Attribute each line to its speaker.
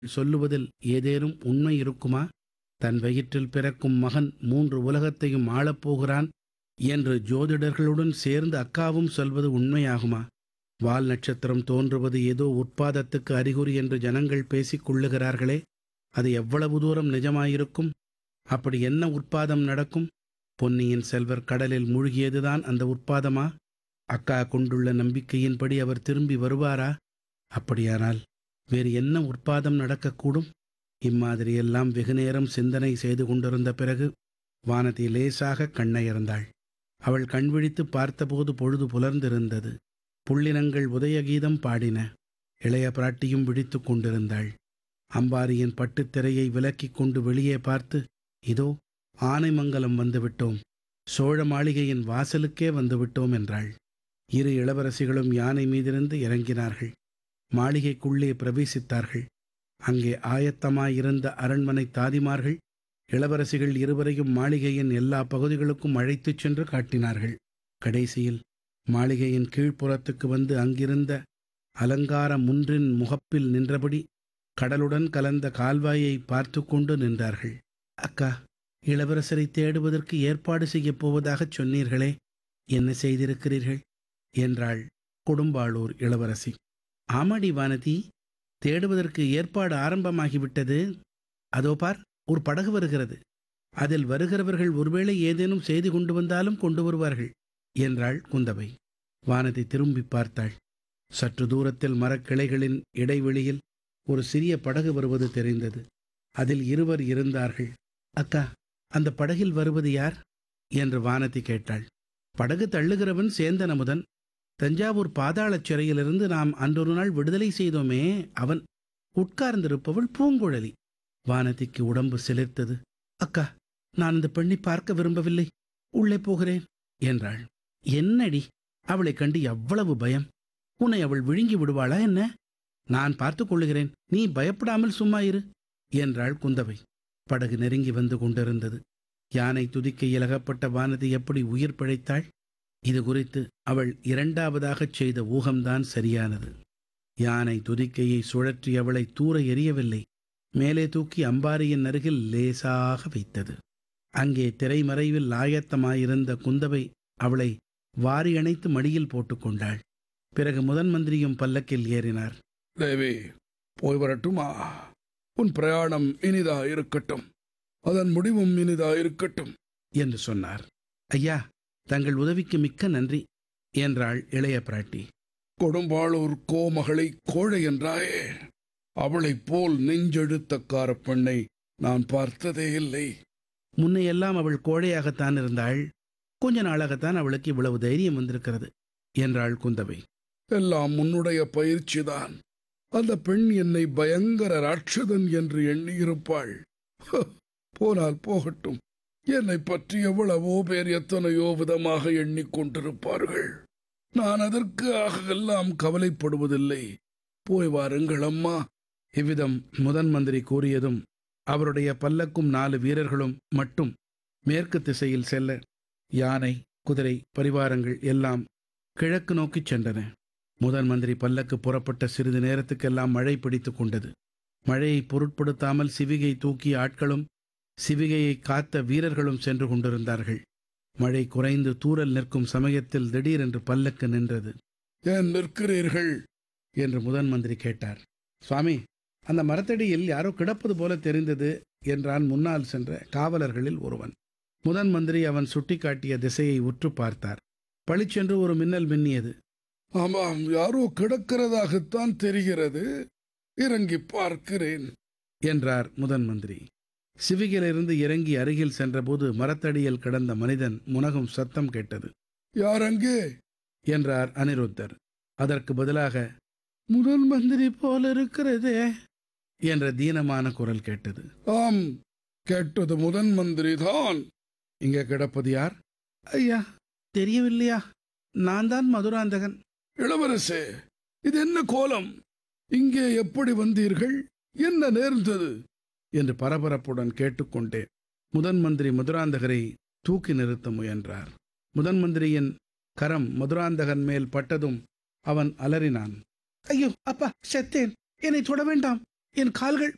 Speaker 1: சொல்லுவதில் ஏதேனும் உண்மை இருக்குமா தன் வயிற்றில் பிறக்கும் மகன் மூன்று உலகத்தையும் ஆளப்போகிறான் என்று ஜோதிடர்களுடன் சேர்ந்து அக்காவும் சொல்வது உண்மையாகுமா வால் நட்சத்திரம் தோன்றுவது ஏதோ உற்பாதத்துக்கு அறிகுறி என்று ஜனங்கள் பேசிக் கொள்ளுகிறார்களே அது எவ்வளவு தூரம் நிஜமாயிருக்கும் அப்படி என்ன உற்பாதம் நடக்கும் பொன்னியின் செல்வர் கடலில் மூழ்கியதுதான் அந்த உற்பாதமா அக்கா கொண்டுள்ள நம்பிக்கையின்படி அவர் திரும்பி வருவாரா அப்படியானால் வேறு என்ன உற்பாதம் நடக்கக்கூடும் இம்மாதிரியெல்லாம் வெகுநேரம் சிந்தனை செய்து கொண்டிருந்த பிறகு வானதி லேசாக கண்ணயர்ந்தாள் அவள் கண்விழித்து பார்த்தபோது பொழுது புலர்ந்திருந்தது புள்ளினங்கள் உதயகீதம் பாடின இளைய பிராட்டியும் விழித்துக் கொண்டிருந்தாள் அம்பாரியின் பட்டுத் திரையை விலக்கிக் கொண்டு வெளியே பார்த்து இதோ ஆனைமங்கலம் வந்துவிட்டோம் சோழ மாளிகையின் வாசலுக்கே வந்துவிட்டோம் என்றாள் இரு இளவரசிகளும் யானை மீதிருந்து இறங்கினார்கள் மாளிகைக்குள்ளே பிரவேசித்தார்கள் அங்கே ஆயத்தமாயிருந்த அரண்மனை தாதிமார்கள் இளவரசிகள் இருவரையும் மாளிகையின் எல்லா பகுதிகளுக்கும் அழைத்துச் சென்று காட்டினார்கள் கடைசியில் மாளிகையின் கீழ்ப்புறத்துக்கு வந்து அங்கிருந்த அலங்கார முன்றின் முகப்பில் நின்றபடி கடலுடன் கலந்த கால்வாயை பார்த்து கொண்டு நின்றார்கள் அக்கா இளவரசரை தேடுவதற்கு ஏற்பாடு செய்யப் போவதாகச் சொன்னீர்களே என்ன செய்திருக்கிறீர்கள் என்றாள் கொடும்பாளூர் இளவரசி ஆமாடி வானதி தேடுவதற்கு ஏற்பாடு ஆரம்பமாகிவிட்டது அதோ பார் ஒரு படகு வருகிறது அதில் வருகிறவர்கள் ஒருவேளை ஏதேனும் செய்தி கொண்டு வந்தாலும் கொண்டு வருவார்கள் என்றாள் குந்தவை வானதி திரும்பி பார்த்தாள் சற்று தூரத்தில் மரக்கிளைகளின் இடைவெளியில் ஒரு சிறிய படகு வருவது தெரிந்தது அதில் இருவர் இருந்தார்கள் அக்கா அந்த படகில் வருவது யார் என்று வானதி கேட்டாள் படகு தள்ளுகிறவன் சேந்தன் அமுதன் தஞ்சாவூர் பாதாளச் சிறையிலிருந்து நாம் அன்றொரு நாள் விடுதலை செய்தோமே அவன் உட்கார்ந்திருப்பவள் பூங்குழலி வானதிக்கு உடம்பு சிலிர்த்தது அக்கா நான் இந்த பெண்ணை பார்க்க விரும்பவில்லை உள்ளே போகிறேன் என்றாள் என்னடி அவளைக் கண்டு எவ்வளவு பயம் உன்னை அவள் விழுங்கி விடுவாளா என்ன நான் பார்த்துக் கொள்ளுகிறேன் நீ பயப்படாமல் சும்மா இரு என்றாள் குந்தவை படகு நெருங்கி வந்து கொண்டிருந்தது யானை துதிக்க இலகப்பட்ட வானதி எப்படி உயிர் பிழைத்தாள் இது குறித்து அவள் இரண்டாவதாகச் செய்த ஊகம்தான் சரியானது யானை துதிக்கையை சுழற்றி அவளை தூர எறியவில்லை மேலே தூக்கி அம்பாரியின் அருகில் லேசாக வைத்தது அங்கே திரைமறைவில் ஆயத்தமாயிருந்த குந்தவை அவளை வாரி அணைத்து மடியில் போட்டுக்கொண்டாள் பிறகு முதன் மந்திரியும் பல்லக்கில் ஏறினார்
Speaker 2: தேவி போய் வரட்டுமா உன் பிரயாணம் இனிதா இருக்கட்டும் அதன் முடிவும் இனிதா இருக்கட்டும்
Speaker 1: என்று சொன்னார் ஐயா தங்கள் உதவிக்கு மிக்க நன்றி என்றாள் இளைய பிராட்டி
Speaker 2: கொடும்பாளூர் கோமகளை கோழை என்றாயே அவளைப் போல் நெஞ்செழுத்தக்கார பெண்ணை நான் பார்த்ததே இல்லை
Speaker 1: முன்னையெல்லாம் அவள் கோழையாகத்தான் இருந்தாள் கொஞ்ச நாளாகத்தான் அவளுக்கு இவ்வளவு தைரியம் வந்திருக்கிறது என்றாள் குந்தவை
Speaker 2: எல்லாம் உன்னுடைய பயிற்சிதான் அந்த பெண் என்னை பயங்கர ராட்சதன் என்று எண்ணியிருப்பாள் ஹ, போனால் போகட்டும் என்னை பற்றி எவ்வளவோ பேர் எத்தனையோ விதமாக எண்ணிக்கொண்டிருப்பார்கள் நான் அதற்கு ஆகெல்லாம் கவலைப்படுவதில்லை போய் வாருங்கள் அம்மா
Speaker 1: இவ்விதம் முதன் மந்திரி கூறியதும் அவருடைய பல்லக்கும் நாலு வீரர்களும் மட்டும் மேற்கு திசையில் செல்ல யானை குதிரை பரிவாரங்கள் எல்லாம் கிழக்கு நோக்கிச் சென்றன முதன் மந்திரி பல்லக்கு புறப்பட்ட சிறிது நேரத்துக்கெல்லாம் மழை பிடித்து கொண்டது மழையை பொருட்படுத்தாமல் சிவிகை தூக்கிய ஆட்களும் சிவிகையை காத்த வீரர்களும் சென்று கொண்டிருந்தார்கள் மழை குறைந்து தூறல் நிற்கும் சமயத்தில் திடீரென்று பல்லக்கு நின்றது
Speaker 2: ஏன் நிற்கிறீர்கள்
Speaker 1: என்று முதன் மந்திரி கேட்டார் சுவாமி அந்த மரத்தடியில் யாரோ கிடப்பது போல தெரிந்தது என்றான் முன்னால் சென்ற காவலர்களில் ஒருவன் முதன் மந்திரி அவன் சுட்டிக்காட்டிய திசையை உற்று பார்த்தார் பளிச்சென்று ஒரு மின்னல் மின்னியது
Speaker 2: ஆமாம் யாரோ கிடக்கிறதாகத்தான் தெரிகிறது இறங்கி பார்க்கிறேன்
Speaker 1: என்றார் முதன் மந்திரி சிவிகிலிருந்து இறங்கி அருகில் சென்றபோது மரத்தடியில் கிடந்த மனிதன் முனகும் சத்தம் கேட்டது
Speaker 2: யார் அங்கே
Speaker 1: என்றார் அனிருத்தர் அதற்கு பதிலாக முதன் மந்திரி போல இருக்கிறதே என்ற தீனமான குரல் கேட்டது
Speaker 2: ஆம் கேட்டது முதன் மந்திரி தான்
Speaker 1: இங்கே கிடப்பது யார் ஐயா தெரியவில்லையா நான் தான் மதுராந்தகன்
Speaker 2: இளவரசே இது என்ன கோலம் இங்கே எப்படி வந்தீர்கள் என்ன நேர்ந்தது
Speaker 1: என்று பரபரப்புடன் கேட்டுக்கொண்டேன் முதன் மந்திரி மதுராந்தகரை தூக்கி நிறுத்த முயன்றார் முதன் மந்திரியின் கரம் மதுராந்தகன் மேல் பட்டதும் அவன் அலறினான் ஐயோ அப்பா செத்தேன் என்னை தொட வேண்டாம் என் கால்கள்